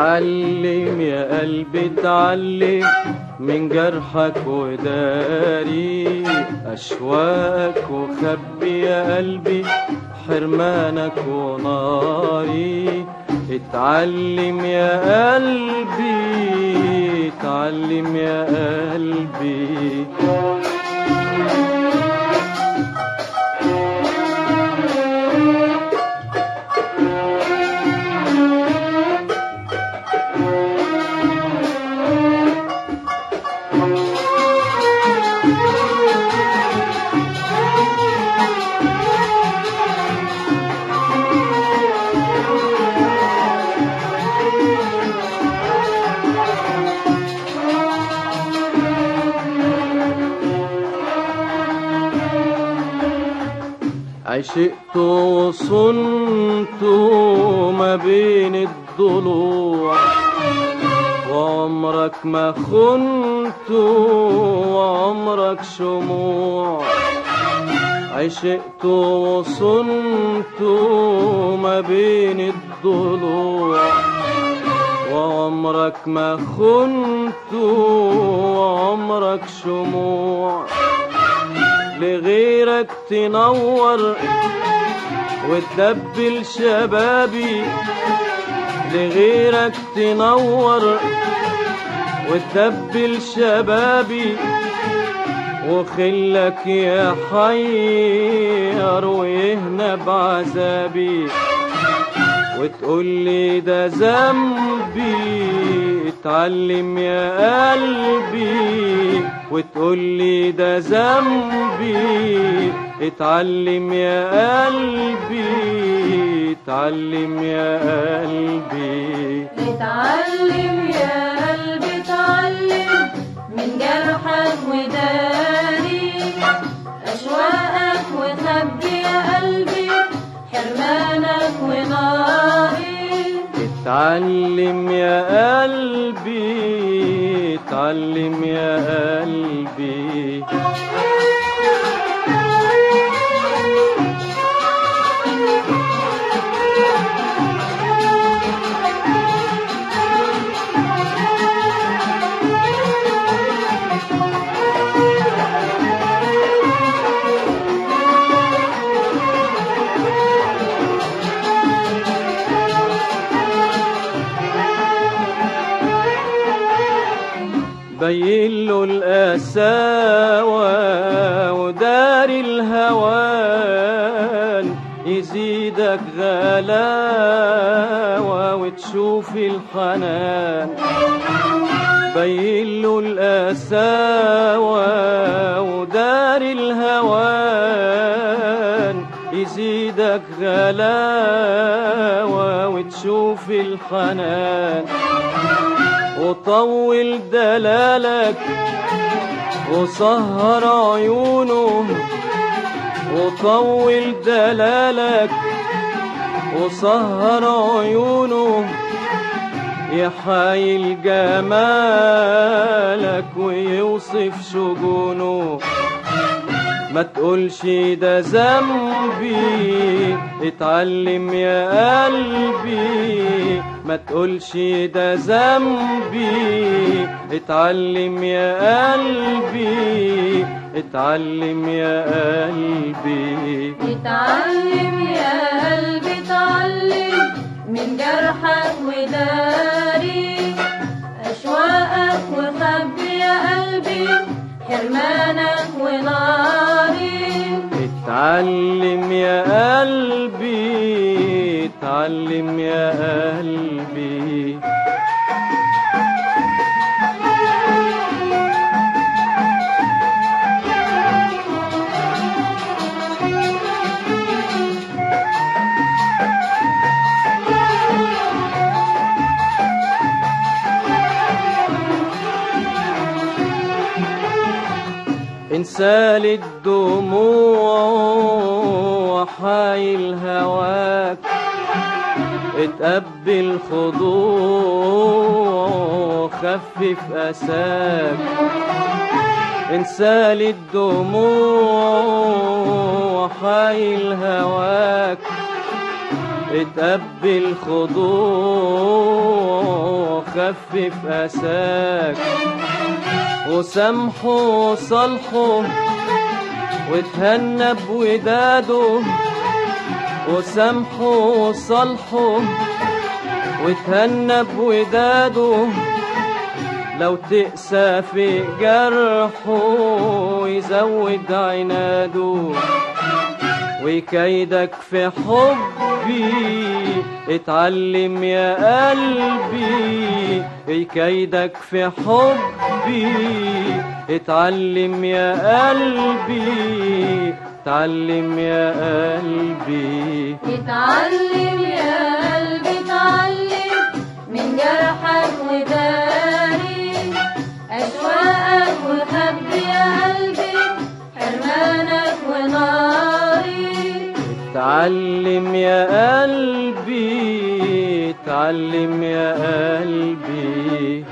اتعلم يا قلبي اتعلم من جرحك وداري أشواك وخبي يا قلبي حرمانك وناري اتعلم يا قلبي اتعلم يا قلبي عشقت وصنت ما بين الضلوع وعمرك ما خنت وعمرك شموع عشقت وصنت ما بين الضلوع وعمرك ما خنت وعمرك شموع لغيرك تنور وتدبل شبابي لغيرك تنور وتدبل شبابي وخلك يحير ويهنى بعذابي وتقول لي ده ذنبي اتعلم يا قلبي وتقول لي ده ذنبي اتعلم يا قلبي اتعلم يا قلبي اتعلم يا قلبي اتعلم من جرحك وداري أشواقك وخبي يا قلبي حرمانك وناري اتعلم يا قلبي اتعلم يا قلبي بين له القساوة ودار الهوان يزيدك غلاوة وتشوف الحنان بين له القساوة ودار الهوان يزيدك غلاوة وتشوف الحنان وطول دلالك وسهر عيونه وطول دلالك وسهر عيونه يحايل جمالك ويوصف شجونه ما تقولش ده ذنبي اتعلم يا قلبي ما تقولش ده ذنبي اتعلم يا قلبي اتعلم يا قلبي اتعلم يا قلبي اتعلم من جرحك وداري أشواقك وخبي يا قلبي حرمانك وناري اتعلم يا قلبي اتعلم يا قلبي انسال الدموع وحايل هواك اتقبل خضوع خفف أساك انسال الدموع وحايل هواك اتقبل خضوع خفف أساك وسامحه وصالحه وتهنى بوداده وسامحه وصالحه وتهنى بوداده لو تقسى في جرحه يزود عناده وكيدك في حبي اتعلم يا قلبي كيدك في حبي اتعلم يا قلبي اتعلم يا قلبي اتعلم يا قلبي اتعلم من جرحك وداري أشواقك وخبي يا قلبي حرمانك وناري اتعلم يا قلبي اتعلم يا قلبي